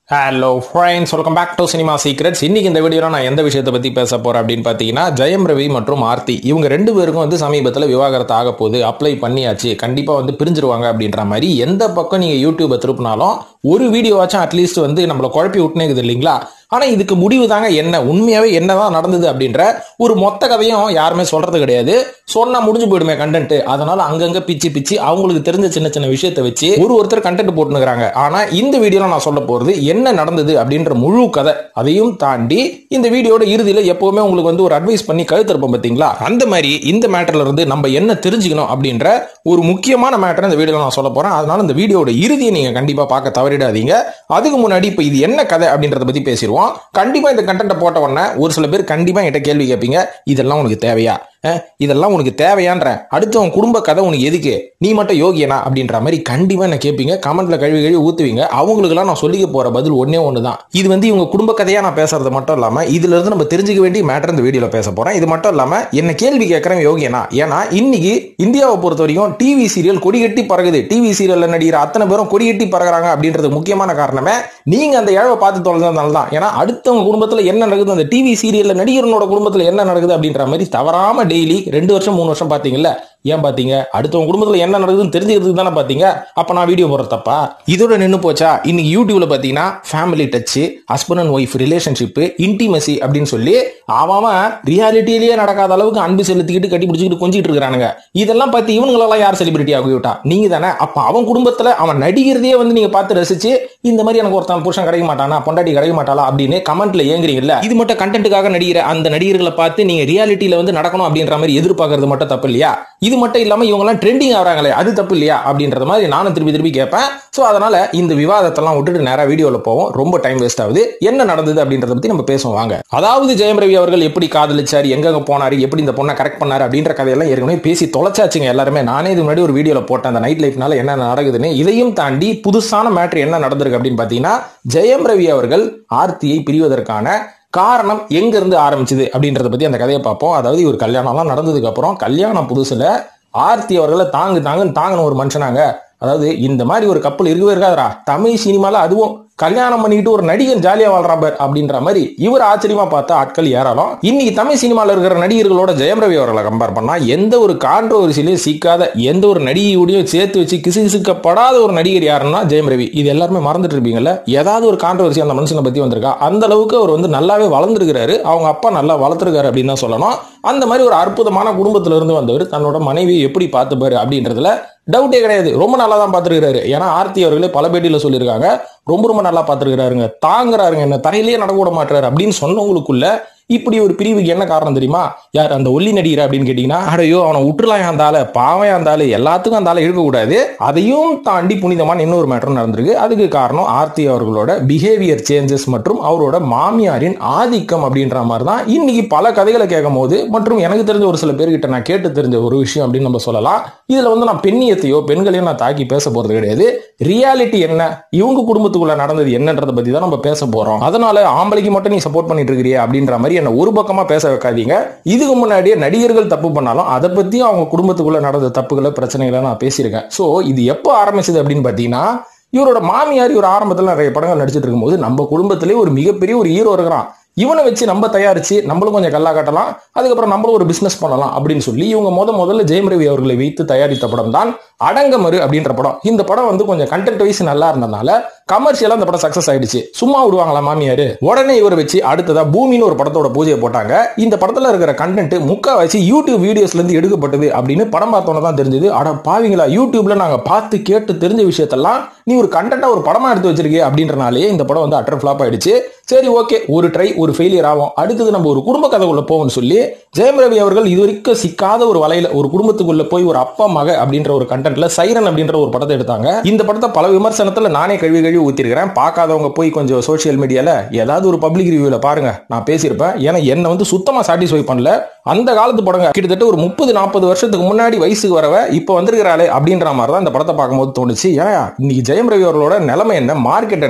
hello friends welcome back to cinema secrets இன்னைக்கு இந்த வீடியோவில் நான் எந்த விஷயத்தை பற்றி பேச போகிறேன் அப்படின்னு பார்த்தீங்கன்னா ஜெயம் ரவி மற்றும் ஆர்த்தி இவங்க ரெண்டு பேருக்கும் வந்து சமீபத்தில் விவாகரத்து ஆக போகுது அப்ளை பண்ணியாச்சு கண்டிப்பாக வந்து பிரிஞ்சிருவாங்க அப்படின்ற மாதிரி எந்த பக்கம் நீங்கள் யூடியூப்பை திருப்பினாலும் ஒரு வீடியோவாச்சும் அட்லீஸ்ட் வந்து நம்மளை குழப்பி விட்டுனேக்குது இல்லைங்களா ஆனால் இதுக்கு முடிவு தாங்க என்ன உண்மையாகவே என்னதான் நடந்தது அப்படின்ற ஒரு மொத்த கதையும் யாருமே சொல்றது கிடையாது சொன்னா முடிஞ்சு போயிடுமே கண்டென்ட் அதனால அங்கங்க பிச்சு பிச்சு அவங்களுக்கு தெரிஞ்ச சின்ன சின்ன விஷயத்தை வச்சு ஒரு ஒருத்தர் கண்டென்ட் போட்டுனுக்குறாங்க ஆனா இந்த வீடியோல நான் சொல்ல போறது என்ன நடந்தது அப்படின்ற முழு கதை அதையும் தாண்டி இந்த வீடியோட இறுதியில எப்பவுமே உங்களுக்கு வந்து ஒரு அட்வைஸ் பண்ணி கழுத்திருப்போம் பாத்தீங்களா அந்த மாதிரி இந்த மேட்டர்ல இருந்து நம்ம என்ன தெரிஞ்சுக்கணும் அப்படின்ற ஒரு முக்கியமான மேட்டர் இந்த வீடியோல நான் சொல்ல போறேன் அதனால இந்த வீடியோட இறுதியை நீங்க கண்டிப்பா பார்க்க தவறிடாதீங்க அதுக்கு முன்னாடி இப்ப இது என்ன கதை அப்படின்றத பத்தி பேசிடுவோம் கண்டிப்பா இந்த கண்டென்ட்டை போட்ட உடனே ஒரு சில பேர் கண்டிப்பா என்கிட்ட கேள்வி கேட்பீங்க இதெல்லாம் உனக்கு தேவையா அஹ், இதெல்லாம் உனக்கு தேவையான்ற அடுத்தவன் குடும்ப கதை உனக்கு எதுக்கு நீ மட்டும் யோகியனா அப்படின்ற மாதிரி கண்டிப்பா என்ன கேட்பீங்க கமெண்ட்ல கழுவி கழுவி ஊத்துவீங்க அவங்களுக்குலாம் நான் சொல்லிக்க போற பதில் ஒன்னே ஒன்று தான் இது வந்து இவங்க குடும்ப கதையா நான் பேசுறது மட்டும் இல்லாம இதுல இருந்து நம்ம தெரிஞ்சுக்க வேண்டிய மேட்டர் இந்த வீடியோல பேச போறேன் இது மட்டும் இல்லாம என்ன கேள்வி கேட்கறேன் யோகியனா ஏன்னா இன்னைக்கு இந்தியாவை பொறுத்த வரைக்கும் டிவி சீரியல் கொடிகட்டி பறகுது டிவி சீரியல்ல நடிகிற அத்தனை பேரும் கொடிகட்டி பறகுறாங்க அப்படின்றது முக்கியமான காரணமே நீங்க அந்த இழவை பார்த்து தொலைஞ்சதுனால தான் ஏன்னா அடுத்தவங்க குடும்பத்துல என்ன நடக்குது அந்த டிவி சீரியல்ல நடிகரனோட குடும்பத்துல என்ன நடக்குது அப்படின்ற மாதிரி தவறாம டெய்லி ரெண்டு வருஷம் மூணு வருஷம் பாத்தீங்கல்ல ஏன் பாத்தீங்க அடுத்தவங்க குடும்பத்துல என்ன நடக்குதுன்னு தெரிஞ்சுக்கிறதுக்கு தானே பாத்தீங்க அப்ப நான் வீடியோ போடுற தப்பா இதோட நின்னு போச்சா இன்னைக்கு யூடியூப்ல பாத்தீங்கன்னா family touch husband and wife relationship intimacy அப்படின்னு சொல்லி அவன் ரியாலிட்டியிலேயே நடக்காத அளவுக்கு அன்பு செலுத்திக்கிட்டு கட்டி பிடிச்சிக்கிட்டு கொஞ்சிட்டு இருக்கிறானுங்க இதெல்லாம் பார்த்து இவனுங்களெல்லாம் யார் செலிபிரிட்டி ஆகி விட்டா நீங்க தானே அப்ப அவன் குடும்பத்துல அவன் நடிகிறதையே வந்து நீங்க பார்த்து ரசிச்சு இந்த மாதிரி எனக்கு ஒருத்தன் புருஷன் கிடைக்க மாட்டானா பொண்டாட்டி கிடைக்க மாட்டாளா அப்படின்னு கமெண்ட்ல ஏங்குறீங்கல்ல இது மட்டும் கண்டென்ட்டுக்காக நடிகிற அந்த நடிகர்களை பார்த்து நீங்க ரியாலிட்டியில வந்து நடக்கணும் அப்படின்ற மாதிரி எதிர்பார்க்கறது மட்டும் தப்பு இல்லையா இது மட்டும் இல்லாம இவங்க எல்லாம் ட்ரெண்டிங் ஆகிறாங்களே அது தப்பு இல்லையா அப்படின்றது மாதிரி நானும் திருப்பி திருப்பி கேட்பேன் சோ அதனால இந்த விவாதத்தெல்லாம் விட்டுட்டு நேரா வீடியோல போவோம் ரொம்ப டைம் வேஸ்ட் ஆகுது என்ன நடந்தது அப்படின்றத பத்தி நம்ம பேசுவோம் வாங்க அதாவது ஜெயம் ரவி அவர்கள் எப்படி காதலிச்சாரு எங்கெங்க போனாரு எப்படி இந்த பொண்ணை கரெக்ட் பண்ணாரு அப்படின்ற கதையெல்லாம் ஏற்கனவே பேசி தொலைச்சாச்சுங்க எல்லாருமே நானே இது முன்னாடி ஒரு வீடியோல போட்டேன் அந்த நைட் லைஃப்னால என்ன நடக்குதுன்னு இதையும் தாண்டி புதுசான மேட்ரு என்ன நடந்திருக்கு அப்படின்னு பாத்தீங்கன்னா ஜெயம் ரவி அவர்கள் ஆர்த்தியை பிரிவதற்கான காரணம் எங்க இருந்து ஆரம்பிச்சது அப்படின்றத பத்தி அந்த கதையை பார்ப்போம் அதாவது ஒரு கல்யாணம்லாம் நடந்ததுக்கு அப்புறம் கல்யாணம் புதுசுல ஆர்த்தி அவர்களை தாங்கு தாங்குன்னு தாங்கின ஒரு மனுஷனாங்க அதாவது இந்த மாதிரி ஒரு கப்பல் இருக்கவே இருக்காதுடா தமிழ் சினிமால அதுவும் கல்யாணம் பண்ணிக்கிட்டு ஒரு நடிகன் ஜாலியா வாழ்றான் பார் அப்படின்ற மாதிரி இவர் ஆச்சரியமா பார்த்த ஆட்கள் ஏராளம் இன்னைக்கு தமிழ் சினிமால இருக்கிற நடிகர்களோட ஜெயம் ரவி அவர்களை கம்பேர் பண்ணா எந்த ஒரு கான்ட்ரோவர்சிலையும் சிக்காத எந்த ஒரு நடிகையோடையும் சேர்த்து வச்சு கிசு கிசுக்கப்படாத ஒரு நடிகர் யாருன்னா ஜெயம் ரவி இது எல்லாருமே மறந்துட்டு இருப்பீங்கல்ல ஏதாவது ஒரு கான்ட்ரோவர்சி அந்த மனுஷனை பத்தி வந்திருக்கா அந்த அளவுக்கு அவர் வந்து நல்லாவே வளர்ந்துருக்கிறாரு அவங்க அப்பா நல்லா வளர்த்துருக்காரு அப்படின்னு தான் சொல்லணும் அந்த மாதிரி ஒரு அற்புதமான குடும்பத்துல இருந்து வந்தவர் தன்னோட மனைவியை எப்படி பார்த்துப்பாரு அப்படின்றதுல டவுட்டே கிடையாது ரொம்ப நல்லா தான் பார்த்துருக்காரு ஏன்னா ஆர்த்தி அவர்களே பல பேட்டியில சொல்லியிருக்காங்க ரொம்ப ரொம்ப நல்லா பார்த்துருக்காருங்க தாங்குறாருங்க என்ன தரையிலேயே நடக்க விட மாட்டாரு அப்படின்னு சொன்னவங்களுக்குள்ள இப்படி ஒரு பிரிவுக்கு என்ன காரணம் தெரியுமா யார் அந்த ஒல்லி நடிகர் அப்படின்னு கேட்டீங்கன்னா அடையோ அவனை விட்டுலாம் அந்த ஆளு பாவம் அந்த ஆளு எல்லாத்துக்கும் அந்த ஆளை இழுக்கக்கூடாது அதையும் தாண்டி புனிதமான இன்னொரு மேட்டர் நடந்திருக்கு அதுக்கு காரணம் ஆர்த்தி அவர்களோட பிஹேவியர் சேஞ்சஸ் மற்றும் அவரோட மாமியாரின் ஆதிக்கம் அப்படின்ற மாதிரி தான் இன்னைக்கு பல கதைகளை கேட்கும் போது மற்றும் எனக்கு தெரிஞ்ச ஒரு சில பேர்கிட்ட நான் கேட்டு தெரிஞ்ச ஒரு விஷயம் அப்படின்னு நம்ம சொல்லலாம் இதுல வந்து நான் பெண்ணியத்தையோ பெண்களையோ நான் தாக்கி பேச போறது கிடையாது ரியாலிட்டி என்ன இவங்க குடும்பத்துக்குள்ள நடந்தது என்னன்றதை பத்தி தான் நம்ம பேச போறோம் அதனால ஆம்பளைக்கு மட்டும் நீ சப்போர்ட் பண்ணிட்டு இருக்கிறிய அப்படின்ற மாதிரி என்ன ஒரு பக்கமா பேச வைக்காதீங்க இதுக்கு முன்னாடியே நடிகர்கள் தப்பு பண்ணாலும் அதை பத்தியும் அவங்க குடும்பத்துக்குள்ள நடந்த தப்புகளை பிரச்சனைகளை நான் பேசியிருக்கேன் சோ இது எப்போ ஆரம்பிச்சது அப்படின்னு பாத்தீங்கன்னா இவரோட மாமியார் இவர் ஆரம்பத்தில் நிறைய படங்கள் நடிச்சிட்டு இருக்கும்போது நம்ம குடும்பத்திலே ஒரு மிகப்பெரிய ஒரு ஹீரோ இருக்கிறான் இவனை வச்சு நம்ம தயாரிச்சு நம்மளும் கொஞ்சம் கல்லா கட்டலாம் அதுக்கப்புறம் நம்மளும் ஒரு பிசினஸ் பண்ணலாம் அப்படின்னு சொல்லி இவங்க முத முதல்ல ஜெயம் ரவி அவர்களை வைத்து தயாரித்த படம் தான் அடங்கமறு அப்படின்ற படம் இந்த படம் வந்து கொஞ்சம் கண்டென்ட் வைஸ் நல்லா இருந்தனால கமர்ஷியலா இந்த படம் சக்சஸ் ஆயிடுச்சு சும்மா விடுவாங்களா மாமியாரு உடனே இவரை வச்சு அடுத்ததா பூமின்னு ஒரு படத்தோட பூஜையை போட்டாங்க இந்த படத்துல இருக்கிற கண்டென்ட் முக்கா வச்சு யூடியூப் வீடியோஸ்ல இருந்து எடுக்கப்பட்டது அப்படின்னு படம் பார்த்தோன்னு தான் தெரிஞ்சது அட பாவிங்களா யூடியூப்ல நாங்க பார்த்து கேட்டு தெரிஞ்ச விஷயத்தெல்லாம் நீ ஒரு கண்டென்ட்டா ஒரு படமா எடுத்து வச்சிருக்கே அப்படின்றனாலே இந்த படம் வந்து அட்டர் ஃபிளாப் ஆயிடுச்சு சரி ஓகே ஒரு ட்ரை ஒரு ஃபெயிலியர் ஆகும் அடுத்தது நம்ம ஒரு குடும்ப கதைக்குள்ள போவோம்னு சொல்லி ஜெயம் ரவி அவர்கள் இது வரைக்கும் சிக்காத ஒரு வலையில ஒரு குடும்பத்துக்குள்ள போய் ஒரு அப்பா மக அப்படின்ற ஒரு கண்டென்ட்ல சைரன் அப்படின்ற ஒரு படத்தை எடுத்தாங்க இந்த படத்தை பல விமர்சனத்துல நானே கழுவி கழுவி ஊத்திருக்கிறேன் பார்க்காதவங்க போய் கொஞ்சம் சோஷியல் மீடியால ஏதாவது ஒரு பப்ளிக் ரிவ்யூல பாருங்க நான் பேசியிருப்பேன் ஏன்னா என்ன வந்து சுத்தமா சாட்டிஸ்ஃபை பண்ணல அந்த காலத்து படங்க கிட்டத்தட்ட ஒரு முப்பது நாற்பது வருஷத்துக்கு முன்னாடி வயசுக்கு வரவ இப்போ வந்திருக்கிறாளே அப்படின்ற மாதிரி தான் இந்த படத்தை பார்க்கும்போது தோணுச்சு ஏன்னா இன்னைக்கு ஜெயம் ரவி அவர்களோட நிலைமை என்ன மார்க்கெட் என்ன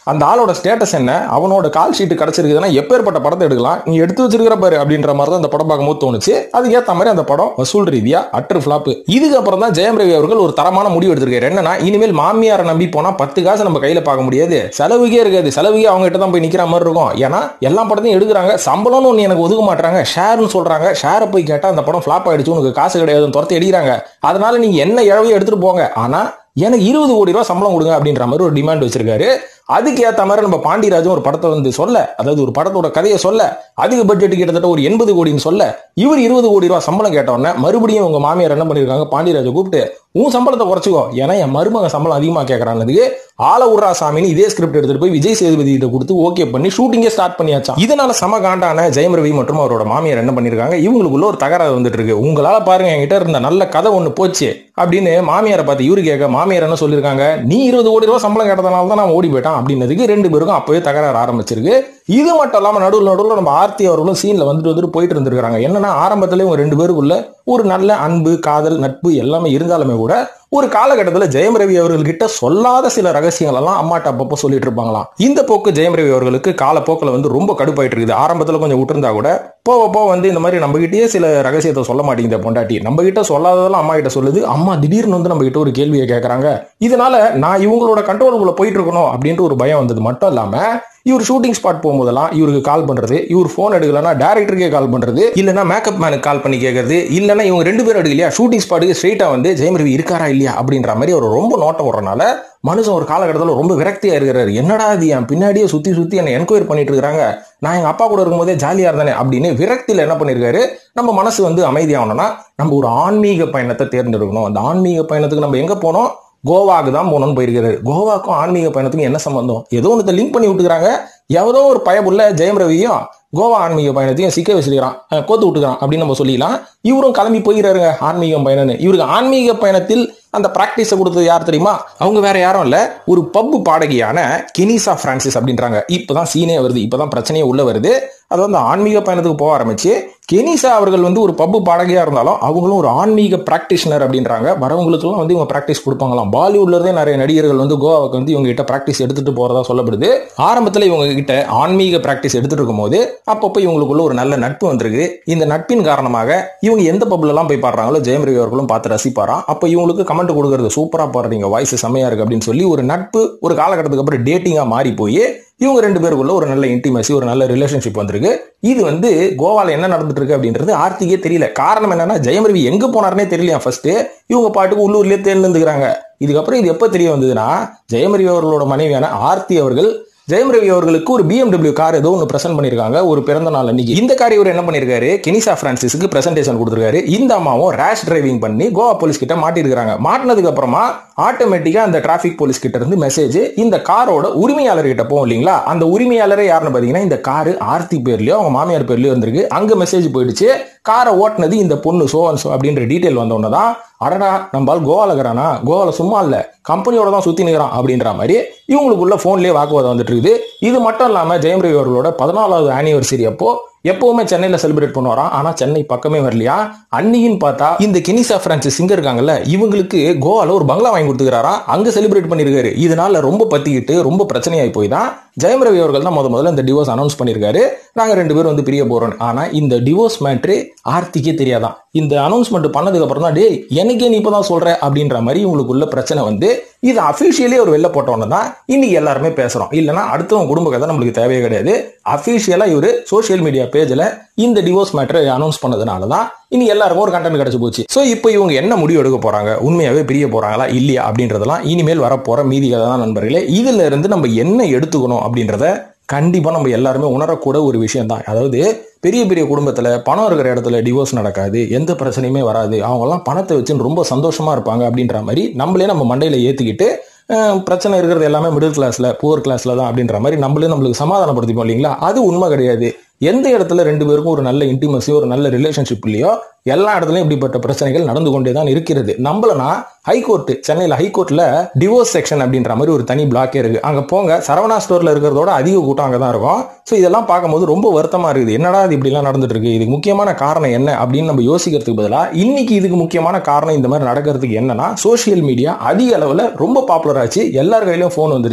அந்த ஆளோட ஸ்டேட்டஸ் என்ன அவனோட கால் ஷீட் கிடைச்சிருக்குதுன்னா எப்பேற்பட்ட படத்தை எடுக்கலாம் நீ எடுத்து வச்சிருக்கிற பாரு அப்படின்ற மாதிரி தான் அந்த படம் பார்க்கும்போது தோணுச்சு அதுக்கேற்ற மாதிரி அந்த படம் வசூல் ரீதியா அற்று ஃபிளாப் இதுக்கப்புறம் தான் ஜெயம் ரவி அவர்கள் ஒரு தரமான முடிவு எடுத்திருக்காரு என்னன்னா இனிமேல் மாமியாரை நம்பி போனா பத்து காசு நம்ம கையில பார்க்க முடியாது செலவுக்கே இருக்காது செலவுக்கே அவங்க கிட்ட தான் போய் நிக்கிற மாதிரி இருக்கும் ஏன்னா எல்லா படத்தையும் எடுக்கிறாங்க சம்பளம்னு ஒன்று எனக்கு ஒதுக்க மாட்டாங்க ஷேர்னு சொல்றாங்க ஷேரை போய் கேட்டா அந்த படம் ஃபிளாப் ஆயிடுச்சு உனக்கு காசு கிடையாதுன்னு துரத்தி அடிக்கிறாங்க அதனால நீங்க என்ன இழவையும் எடுத்துட்டு போங்க ஆனா எனக்கு இருபது கோடி ரூபாய் சம்பளம் கொடுங்க அப்படின்ற மாதிரி ஒரு டிமாண்ட் வச்சிருக்காரு அதுக்கு ஏத்த மாதிரி நம்ம பாண்டியராஜன் ஒரு படத்தை வந்து சொல்ல அதாவது ஒரு படத்தோட கதையை சொல்ல அதிக பட்ஜெட் கிட்டத்தட்ட ஒரு எண்பது கோடின்னு சொல்ல இவர் இருபது கோடி ரூபாய் சம்பளம் கேட்டோன்னே மறுபடியும் உங்க மாமியார் என்ன பண்ணிருக்காங்க பாண்டியராஜை கூப்பிட்டு உன் சம்பளத்தை குறைச்சிக்கோ ஏன்னா என் மருமக சம்பளம் அதிகமா கேட்கறான்னதுக்கு ஆல உர்ரா சாமின்னு இதே ஸ்கிரிப்ட் எடுத்துட்டு போய் விஜய் சேதுபதி கிட்ட கொடுத்து ஓகே பண்ணி ஷூட்டிங்கே ஸ்டார்ட் பண்ணியாச்சா இதனால சம காண்டான ஜெயம் ரவி மற்றும் அவரோட மாமியார் என்ன பண்ணிருக்காங்க இவங்களுக்குள்ள ஒரு தகராறு வந்துட்டு இருக்கு உங்களால பாருங்க என்கிட்ட இருந்த நல்ல கதை ஒண்ணு போச்சு அப்படின்னு மாமியாரை பார்த்து இவரு கேட்க மாமியார் என்ன சொல்லிருக்காங்க நீ இருபது கோடி ரூபாய் சம்பளம் கேட்டதுனால தான் நான் ஓடி போயிட்டான் அப்படின்னதுக்கு ரெண்டு பேருக்கும் அப்பவே தகராறு ஆரம்பிச்சிருக்கு இது மட்டும் இல்லாம நடுவில் நடுவில் நம்ம ஆர்த்தி அவர்களும் சீன்ல வந்துட்டு வந்துட்டு போயிட்டு இருந்திருக்காங்க என்னன்னா ஆரம்பத்துல இவங்க ரெண்டு பேருக்குள்ள ஒரு நல்ல அன்பு காதல் நட்பு எல்லாமே இருந்தாலுமே கூட ஒரு காலகட்டத்தில் ஜெயம் ரவி அவர்கள்கிட்ட சொல்லாத சில ரகசியங்கள் எல்லாம் அம்மாட்ட அப்பப்போ சொல்லிட்டு இருப்பாங்களாம் இந்த போக்கு ஜெயம் ரவி அவர்களுக்கு காலப்போக்கில் வந்து ரொம்ப கடுப்பாயிட்டு இருக்குது ஆரம்பத்தில் கொஞ்சம் விட்டுருந்தா கூட போக போக வந்து இந்த மாதிரி நம்ம கிட்டயே சில ரகசியத்தை சொல்ல மாட்டேங்குது பொண்டாட்டி நம்ம கிட்ட சொல்லாததெல்லாம் அம்மா கிட்ட சொல்லுது அம்மா திடீர்னு வந்து நம்ம கிட்ட ஒரு கேள்வியை கேட்கறாங்க இதனால நான் இவங்களோட கண்ட்ரோலுக்குள்ள போயிட்டு இருக்கணும் அப்படின்ட்டு ஒரு பயம் வந்தது மட்டும் இல்லாம இவர் ஷூட்டிங் ஸ்பாட் போகும்போதெல்லாம் இவருக்கு கால் பண்றது இவர் ஃபோன் எடுக்கலன்னா டேரக்டருக்கே கால் பண்றது இல்லைன்னா மேக்கப் மேனுக்கு கால் பண்ணி கேட்கறது இல்லைன்னா இவங்க ரெண்டு பேரும் எடுக்கலையா ஷூட்டிங் ஸ்பாட்டுக்கு ஸ்ட்ரெயிட்டா வந்து ஜெயம் ரவி இருக்காரா இல்லையா அப்படின்ற மாதிரி அவர் ரொம்ப நோட்டம் விடுறனால மனுஷன் ஒரு காலகட்டத்தில் ரொம்ப விரக்தியா இருக்கிறாரு என்னடா இது என் பின்னாடியே சுத்தி சுத்தி என்னை என்கொயரி பண்ணிட்டு இருக்காங்க நான் எங்க அப்பா கூட இருக்கும்போதே ஜாலியா இருந்தேனே அப்படின்னு விரக்தியில என்ன பண்ணிருக்காரு நம்ம மனசு வந்து அமைதியாகணும்னா நம்ம ஒரு ஆன்மீக பயணத்தை தேர்ந்தெடுக்கணும் அந்த ஆன்மீக பயணத்துக்கு நம்ம எங்க போனோம் கோவாக்கு தான் போகணும்னு போயிருக்காரு கோவாக்கும் ஆன்மீக பயணத்துக்கும் என்ன சம்பந்தம் ஏதோ ஒன்று லிங்க் பண்ணி விட்டுக்கிறாங்க எவரோ ஒரு பயபுள்ள ஜெயம் ரவியும் கோவா ஆன்மீக பயணத்தையும் சிக்க வச்சிருக்கிறான் அஹ் கோத்து விட்டுக்கிறான் அப்படின்னு நம்ம சொல்லிடலாம் இவரும் கிளம்பி போயிடுறாருங்க ஆன்மீகம் பயணம்னு இவருக்கு ஆன்மீக பயணத்தில் அந்த பிராக்டிஸை கொடுத்தது யார் தெரியுமா அவங்க வேற யாரும் இல்ல ஒரு பப்பு பாடகியான கெனிசா பிரான்சிஸ் அப்படின்றாங்க இப்பதான் சீனே வருது இப்பதான் பிரச்சனையே உள்ள வருது அது வந்து ஆன்மீக பயணத்துக்கு போக ஆரம்பிச்சு கெனிசா அவர்கள் வந்து ஒரு பப்பு பாடகியா இருந்தாலும் அவங்களும் ஒரு ஆன்மீக பிராக்டிஷனர் அப்படின்றாங்க வரவங்களுக்குலாம் வந்து இவங்க பிராக்டிஸ் கொடுப்பாங்களாம் பாலிவுட்ல இருந்தே நிறைய நடிகர்கள் வந்து கோவாவுக்கு வந்து இவங்க கிட்ட பிராக்டிஸ் எடுத்துட்டு போறதா சொல்லப்படுது ஆரம்பத்துல இவங்க கிட்ட ஆன்மீக பிராக்டிஸ் எடுத்துட்டு இருக்கும்போது அப்பப்போ இவங்களுக்குள்ள ஒரு நல்ல நட்பு வந்திருக்கு இந்த நட்பின் காரணமாக இவங்க எந்த பப்ல எல்லாம் போய் பாடுறாங்களோ ஜெயம் ரவி அவர்களும் பார்த்து ரசிப்பாராம் அப்போ இவங்களுக்கு கமெண்ட் கொடுக்கறது சூப்பரா பாடுறீங்க வாய்ஸ் செம்மையா இருக்கு அப்படின்னு சொல்லி ஒரு நட்பு ஒரு காலகட்டத்துக்கு அப்புறம் டேட்டிங்கா மாறி போய் இவங்க ரெண்டு பேருக்குள்ள ஒரு நல்ல இன்டிமசி ஒரு நல்ல ரிலேஷன்ஷிப் வந்திருக்கு இது வந்து கோவால என்ன நடந்துட்டு இருக்கு அப்படின்றது ஆர்த்திக்கே தெரியல காரணம் என்னன்னா ஜெயம் ரவி எங்க போனாருனே தெரியலையா ஃபர்ஸ்ட் இவங்க பாட்டுக்கு உள்ளூர்லயே தேர்ந்தெடுக்கிறாங்க இதுக்கப்புறம் இது எப்ப தெரிய வந்ததுன்னா ஜெயம் ரவி அவர்களோட மனைவியான ஆர்த்தி அவர்கள் ஜெயம் ரவி அவர்களுக்கு ஒரு BMW கார் ஏதோ ஒன்று பிரசன்ட் பண்ணியிருக்காங்க ஒரு பிறந்த நாள் அன்னைக்கு இந்த கார் இவர் என்ன பண்ணியிருக்காரு கெனிசா பிரான்சிஸுக்கு பிரசன்டேஷன் கொடுத்துருக்காரு இந்த அம்மாவும் ரேஷ் டிரைவிங் பண்ணி கோவா போலீஸ் கிட்ட மாட்டிருக்காங்க மாட்டினதுக்கு அப்புறமா ஆட்டோமேட்டிக்கா அந்த டிராபிக் போலீஸ் கிட்ட இருந்து மெசேஜ் இந்த காரோட உரிமையாளர் கிட்ட போகும் இல்லைங்களா அந்த உரிமையாளரே யாருன்னு பாத்தீங்கன்னா இந்த காரு ஆர்த்தி பேர்லயோ அவங்க மாமியார் பேர்லயோ இருந்திருக்கு அங்க மெசேஜ் போயிடுச்சு காரை ஓட்டுனது இந்த பொண்ணு சோ அண்ட் சோ அப்படின்ற டீட்டெயில் வந்த உடனே தான் அடடா நம்மால் கோவால இருக்கிறானா கோவால சும்மா இல்ல கம்பெனியோட தான் சுத்தி நிற்கிறான் அப்படின்ற மாதிரி இவங்களுக்குள்ள போன்லயே வாக்குவாதம் வந்துட்டு இருக்குது இது மட்டும் இல்லாம ஜெயம் ரவி அவர்களோட பதினாலாவது ஆனிவர்சரி அப்போ எப்பவுமே சென்னையில செலிப்ரேட் பண்ணுவாராம் ஆனா சென்னை பக்கமே வரலையா அன்னின்னு பார்த்தா இந்த கெனிசா பிரான்சிஸ் சிங்கர் இருக்காங்கல்ல இவங்களுக்கு கோவால ஒரு பங்களா வாங்கி கொடுத்துக்கிறாராம் அங்க செலிப்ரேட் பண்ணிருக்காரு இதனால ரொம்ப பத்திக்கிட்டு ரொம்ப பிரச்சனையாகி போய் தான் ஜெயம் ரவி அவர்கள் தான் முத முதல்ல இந்த டிவோர்ஸ் அனௌன்ஸ் பண்ணிருக்காரு நாங்க ரெண்டு பேரும் வந்து பிரிய போறோம் ஆனா இந்த டிவோர்ஸ் மேட்ரு ஆர்த்திக்கே தெரியாதான் இந்த அனௌன்ஸ்மெண்ட் பண்ணதுக்கு அப்புறம் தான் டேய் எனக்கே நீ இப்பதான் சொல்ற அப்படின்ற மாதிரி இவங்களுக்குள்ள பிரச்சனை வந்து இது அபிஷியலே ஒரு வெளில போட்டோன்னு தான் இன்னைக்கு எல்லாருமே பேசுறோம் இல்லைன்னா அடுத்தவங்க குடும்ப கதை நம்மளுக்கு தேவையே கிடையாது அபிஷியலா இவரு சோஷியல் மீடியா பேஜ்ல இந்த டிவோர்ஸ் மேட்டரை அனௌன்ஸ் பண்ணதுனால தான் இனி எல்லாருக்கும் ஒரு கண்டென்ட் கிடைச்சு போச்சு ஸோ இப்போ இவங்க என்ன முடிவு எடுக்க போறாங்க உண்மையாவே பிரிய போறாங்களா இல்லையா அப்படின்றதெல்லாம் இனிமேல் வரப்போற மீதி கதை தான் நண்பர்களே இதுல இருந்து நம்ம என்ன எடுத்துக்கணும் அப்படின்றத கண்டிப்பா நம்ம எல்லாருமே உணரக்கூட ஒரு விஷயம் தான் அதாவது பெரிய பெரிய குடும்பத்துல பணம் இருக்கிற இடத்துல டிவோர்ஸ் நடக்காது எந்த பிரச்சனையுமே வராது அவங்கெல்லாம் பணத்தை வச்சுன்னு ரொம்ப சந்தோஷமா இருப்பாங்க அப்படின்ற மாதிரி நம்மளே நம்ம மண்டையில ஏத்திக்கிட்டு அஹ், பிரச்சனை இருக்கிறது எல்லாமே மிடில் கிளாஸ்ல புவர் கிளாஸ்ல தான் அப்படின்ற மாதிரி நம்மளே நம்மளுக்கு சமாதானப்படுத்திப்போம் இல்லைங்களா அது உண்மை கிடையாது எந்த இடத்துல ரெண்டு பேருக்கும் ஒரு நல்ல இன்டிமசி ஒரு நல்ல ரிலேஷன்ஷிப் இல்லையோ எல்லா இடத்துலயும் இப்படிப்பட்ட பிரச்சனைகள் நடந்து கொண்டே தான் இருக்கிறது நம்மளனா ஹைகோர்ட் சென்னையில ஹைகோர்ட்ல டிவோர்ஸ் செக்ஷன் அப்படின்ற மாதிரி ஒரு தனி பிளாக்கே இருக்கு அங்க போங்க சரவணா ஸ்டோர்ல இருக்கிறதோட அதிக கூட்டம் அங்கே தான் இருக்கும் ஸோ இதெல்லாம் பார்க்கும்போது ரொம்ப வருத்தமா இருக்குது என்னடா இது இப்படிலாம் நடந்துட்டு இருக்கு இதுக்கு முக்கியமான காரணம் என்ன அப்படின்னு நம்ம யோசிக்கிறதுக்கு பதிலாக இன்னைக்கு இதுக்கு முக்கியமான காரணம் இந்த மாதிரி நடக்கிறதுக்கு என்னன்னா சோஷியல் மீடியா அதிக அளவில் ரொம்ப பாப்புலர் ஆச்சு எல்லார் கையிலயும் ஃபோன் வந்துருச்சு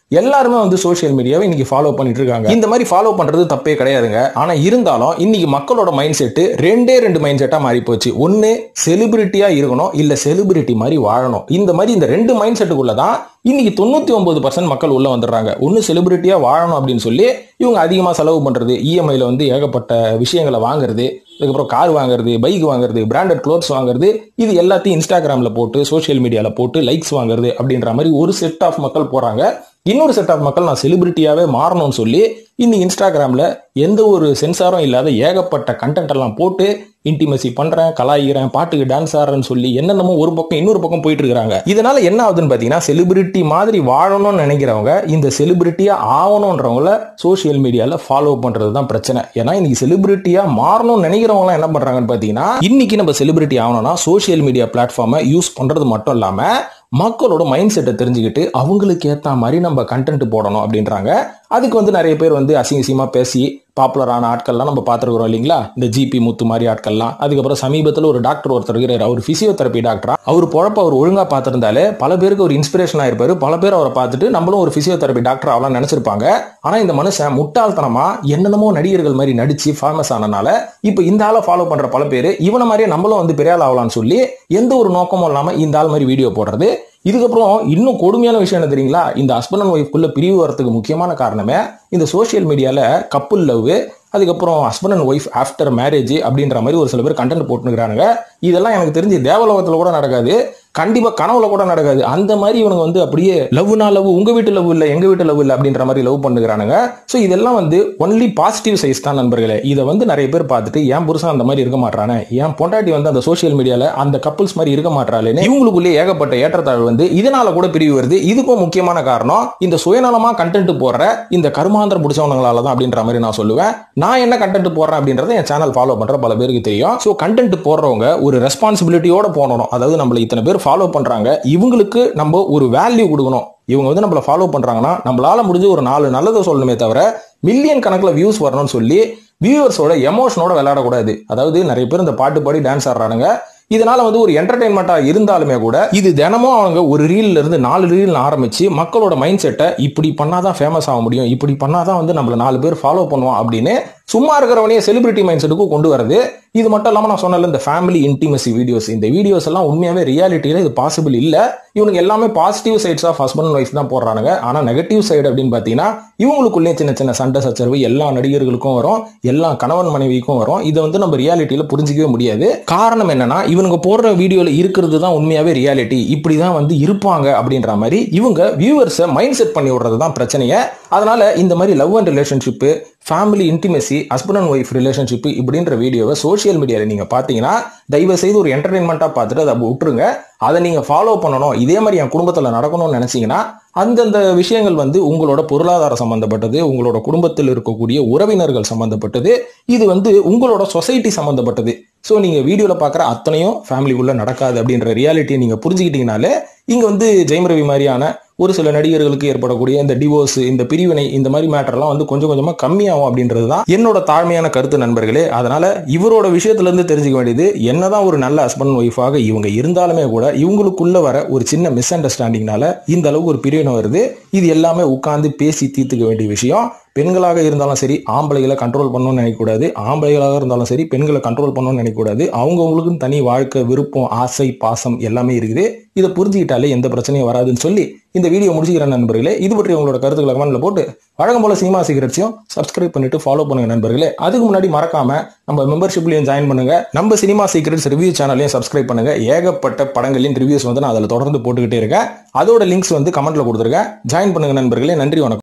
எல்லாருமே வந்து சோஷியல் மீடியாவை இன்னைக்கு ஃபாலோ பண்ணிட்டு இருக்காங்க இந்த மாதிரி ஃபாலோ பண்றது தப்பே கிடையாதுங்க ஆனா இருந்தாலும் இன்னைக்கு மக்களோட மைண்ட் செட் ரெண்டே ரெண்டு மைண்ட் செட்டா மாறி போச்சு ஒன்னு செலிபிரிட்டியா இருக்கணும் இல்ல செலிபிரிட்டி மாதிரி வாழணும் இந்த மாதிரி இந்த ரெண்டு மைண்ட் செட்டுக்குள்ள தான் இன்னைக்கு தொண்ணூத்தி ஒன்பது பர்சன்ட் மக்கள் உள்ள வந்துடுறாங்க ஒன்னு செலிபிரிட்டியா வாழணும் அப்படின்னு சொல்லி இவங்க அதிகமா செலவு பண்றது இஎம்ஐல வந்து ஏகப்பட்ட விஷயங்களை வாங்குறது அதுக்கப்புறம் கார் வாங்குறது பைக் வாங்குறது பிராண்டட் க்ளோத்ஸ் வாங்குறது இது எல்லாத்தையும் இன்ஸ்டாகிராம்ல போட்டு சோஷியல் மீடியால போட்டு லைக்ஸ் வாங்குறது அப்படின்ற மாதிரி ஒரு செட் ஆஃப் மக்கள் போறாங்க இன்னொரு செட் ஆஃப் மக்கள் நான் செலிபிரிட்டியாவே மாறணும்னு சொல்லி இன்னைக்கு இன்ஸ்டாகிராம்ல எந்த ஒரு சென்சாரும் இல்லாத ஏகப்பட்ட கண்டென்ட் எல்லாம் போட்டு இன்டிமசி பண்றேன் கலாயிக்கிறேன் பாட்டுக்கு டான்ஸ் ஆடுறேன்னு சொல்லி என்னென்னமோ ஒரு பக்கம் இன்னொரு பக்கம் போயிட்டு இருக்காங்க இதனால என்ன ஆகுதுன்னு பாத்தீங்கன்னா செலிபிரிட்டி மாதிரி வாழணும்னு நினைக்கிறவங்க இந்த செலிபிரிட்டியா ஆகணுன்றவங்கள சோஷியல் மீடியால ஃபாலோ பண்றது தான் பிரச்சனை ஏன்னா இன்னைக்கு செலிபிரிட்டியா மாறணும்னு நினைக்கிறவங்க என்ன பண்றாங்கன்னு பாத்தீங்கன்னா இன்னைக்கு நம்ம செலிபிரிட்டி ஆகணும்னா சோஷியல் மீடியா பிளாட்ஃபார்மை யூஸ் பண்றது மட்டும் இல்லாம மக்களோட மைண்ட் செட்டை தெரிஞ்சுக்கிட்டு அவங்களுக்கு ஏத்த மாதிரி நம்ம கண்டென்ட் போடணும் அப்படின்றாங்க அதுக்கு வந்து நிறைய பேர் வந்து அசிங்கசியமா பேசி பாப்புலரான ஆட்கள்லாம் நம்ம பார்த்துருக்குறோம் இல்லைங்களா இந்த ஜிபி முத்து மாதிரி ஆட்கள்லாம் அதுக்கப்புறம் சமீபத்தில் ஒரு டாக்டர் ஒருத்தர் இருக்கிறார் அவர் பிசியோதெரப்பி டாக்டரா அவர் பொழப்ப அவர் ஒழுங்கா பார்த்திருந்தாலே பல பேருக்கு ஒரு இன்ஸ்பிரேஷன் ஆயிருப்பாரு பல பேர் அவரை பார்த்துட்டு நம்மளும் ஒரு பிசியோதெரப்பி டாக்டர் ஆகலாம் நினைச்சிருப்பாங்க ஆனா இந்த மனுஷன் முட்டாள்தனமா என்னென்னமோ நடிகர்கள் மாதிரி நடிச்சு ஃபேமஸ் ஆனனால இப்போ இந்த ஆளை ஃபாலோ பண்ற பல பேர் இவனை மாதிரியே நம்மளும் வந்து பெரிய ஆள் ஆகலாம்னு சொல்லி எந்த ஒரு நோக்கமும் இல்லாம இந்த ஆள் மாதிரி வீடியோ போடுறது இதுக்கப்புறம் இன்னும் கொடுமையான விஷயம் என்ன தெரியுங்களா இந்த ஹஸ்பண்ட் அண்ட் ஒய்ஃப்குள்ள பிரிவு வரதுக்கு முக்கியமான காரணமே இந்த சோஷியல் மீடியால கப்புள் லவ் அதுக்கப்புறம் husband and wife after marriage அப்படின்ற மாதிரி ஒரு சில பேர் கண்டென்ட் போட்டுக்கிறானுங்க இதெல்லாம் எனக்கு தெரிஞ்சு தேவலோகத்துல கூட நடக்காது கண்டிப்பா கனவுல கூட நடக்காது அந்த மாதிரி இவனுங்க வந்து அப்படியே லவ்னா லவ் உங்க வீட்டு லவ் இல்ல எங்க வீட்டு லவ் இல்ல அப்படின்ற மாதிரி லவ் பண்ணுகிறானுங்க சோ இதெல்லாம் வந்து ஒன்லி பாசிட்டிவ் சைஸ் தான் நண்பர்களே இதை வந்து நிறைய பேர் பார்த்துட்டு ஏன் புருஷன் அந்த மாதிரி இருக்க மாட்டானே ஏன் பொண்டாட்டி வந்து அந்த சோஷியல் மீடியால அந்த கப்புள்ஸ் மாதிரி இருக்க மாட்டாளேன்னு இவங்களுக்குள்ளே ஏகப்பட்ட ஏற்றத்தாழ்வு வந்து இதனால கூட பிரிவு வருது இதுக்கும் முக்கியமான காரணம் இந்த சுயநலமா கண்டென்ட் போடுற இந்த கருமாந்திரம் பிடிச்சவங்களால தான் அப்படின்ற மாதிரி நான் சொல்லுவேன் நான் என்ன கண்டென்ட் போடுறேன் அப்படின்றத என் சேனல் ஃபாலோ பண்ற பல பேருக்கு தெரியும் ஸோ கண்டென்ட் போடுறவங்க ஒரு ரெஸ்பான்சிபிலிட்டியோட போனணும் அதாவது நம்மள இத்தனை பேர் ஃபாலோ பண்றாங்க இவங்களுக்கு நம்ம ஒரு வேல்யூ கொடுக்கணும் இவங்க வந்து நம்மள ஃபாலோ பண்றாங்கன்னா நம்மளால முடிஞ்ச ஒரு நாலு நல்லதை சொல்லணுமே தவிர மில்லியன் கணக்கில் வியூஸ் வரணும்னு சொல்லி வியூவர்ஸோட எமோஷனோட விளையாடக்கூடாது அதாவது நிறைய பேர் இந்த பாட்டு பாடி டான்ஸ் ஆடுறானுங்க இதனால வந்து ஒரு என்டர்டைன்மெண்டா இருந்தாலுமே கூட இது தினமும் அவங்க ஒரு ரீல்ல இருந்து நாலு ரீல் ஆரம்பிச்சு மக்களோட மைண்ட் செட்டை இப்படி பண்ணாதான் ஃபேமஸ் ஆக முடியும் இப்படி பண்ணாதான் வந்து நம்மள நாலு பேர் ஃபாலோ பண்ணுவோம் அப்படின்னு சும்மா இருக்கிறவனே செலிபிரிட்டி மைண்ட் செட்டுக்கு கொண்டு வரது இது மட்டும் இல்லாம நான் சொன்னல இந்த ஃபேமிலி இன்டிமசி வீடியோஸ் இந்த வீடியோஸ் எல்லாம் உண்மையாவே ரியாலிட்டியில இது பாசிபிள் இல்ல இவனுக்கு எல்லாமே positive sides of husband and wife தான் போடுறானுங்க ஆனா நெகட்டிவ் சைடு அப்படின்னு பாத்தீங்கன்னா இவங்களுக்குள்ளே சின்ன சின்ன சண்டை சச்சரவு எல்லா நடிகர்களுக்கும் வரும் எல்லா கணவன் மனைவிக்கும் வரும் இதை வந்து நம்ம ரியாலிட்டியில புரிஞ்சிக்கவே முடியாது காரணம் என்னன்னா இவனுங்க போடுற வீடியோல இருக்கிறது தான் உண்மையாவே ரியாலிட்டி இப்படிதான் வந்து இருப்பாங்க அப்படின்ற மாதிரி இவங்க வியூவர்ஸை மைண்ட் செட் பண்ணி விடுறது தான் பிரச்சனையே அதனால இந்த மாதிரி love and relationship family intimacy husband and wife relationship இப்படின்ற வீடியோவை சோஷியல் மீடியாவில் நீங்கள் பார்த்தீங்கன்னா தயவு செய்து ஒரு என்டர்டைன்மெண்ட்டாக பார்த்துட்டு அதை விட்டுருங்க அதை நீங்கள் ஃபாலோ பண்ணணும் இதே மாதிரி என் குடும்பத்தில் நடக்கணும்னு நினச்சிங்கன்னா அந்தந்த விஷயங்கள் வந்து உங்களோட பொருளாதாரம் சம்பந்தப்பட்டது உங்களோட குடும்பத்தில் இருக்கக்கூடிய உறவினர்கள் சம்பந்தப்பட்டது இது வந்து உங்களோட சொசைட்டி சம்பந்தப்பட்டது ஸோ நீங்கள் வீடியோவில் பார்க்குற அத்தனையும் ஃபேமிலிக்குள்ளே நடக்காது அப்படின்ற ரியாலிட்டியை நீங்கள் புரிஞ்சுக்கிட்டீங்கனாலே இங்கே வந்து ஜெயம் ரவி மாதிரியான ஒரு சில நடிகர்களுக்கு ஏற்படக்கூடிய இந்த டிவோர்ஸ் இந்த பிரிவினை இந்த மாதிரி மேட்டர்லாம் வந்து கொஞ்சம் கொஞ்சமாக கம்மியாகும் அப்படின்றது தான் என்னோட தாழ்மையான கருத்து நண்பர்களே அதனால இவரோட விஷயத்துல இருந்து தெரிஞ்சுக்க வேண்டியது என்னதான் ஒரு நல்ல ஹஸ்பண்ட் ஒய்ஃபாக இவங்க இருந்தாலுமே கூட இவங்களுக்குள்ள வர ஒரு சின்ன மிஸ் அண்டர்ஸ்டாண்டிங்னால இந்த அளவுக்கு ஒரு பிரிவினை வருது இது எல்லாமே உட்கார்ந்து பேசி தீர்த்துக்க வேண்டிய விஷயம் பெண்களாக இருந்தாலும் சரி ஆம்பளைகளை கண்ட்ரோல் பண்ணணும்னு நினைக்கக்கூடாது ஆம்பளைகளாக இருந்தாலும் சரி பெண்களை கண்ட்ரோல் பண்ணணும்னு நினைக்கக்கூடாது அவங்கவுங்களுக்கும் தனி வாழ்க்கை விருப்பம் ஆசை பாசம் எல்லாமே இருக்குது இதை புரிஞ்சுக்கிட்டாலே எந்த பிரச்சனையும் வராதுன்னு சொல்லி இந்த வீடியோ முடிச்சுக்கிற நண்பர்களே இது பற்றி உங்களோட கருத்துக்களை கமெண்ட்ல போட்டு வழக்கம் போல சினிமா சீக்கிரட்ஸையும் சப்ஸ்கிரைப் பண்ணிட்டு ஃபாலோ பண்ணுங்க நண்பர்களே அதுக்கு முன்னாடி மறக்காம நம்ம மெம்பர்ஷிப்லயும் ஜாயின் பண்ணுங்க நம்ம சினிமா சீக்கிரட்ஸ் ரிவ்யூ சேனலையும் சப்ஸ்கிரைப் பண்ணுங்க ஏகப்பட்ட படங்களின் ரிவ்யூஸ் வந்து நான் அதில் தொடர்ந்து போட்டுக்கிட்டே இருக்கேன் அதோட லிங்க்ஸ் வந்து கமெண்ட்ல கொடுத்துருக்கேன் ஜாயின் பண்ணுங்க நண்பர்களே நன்றி வணக்கம்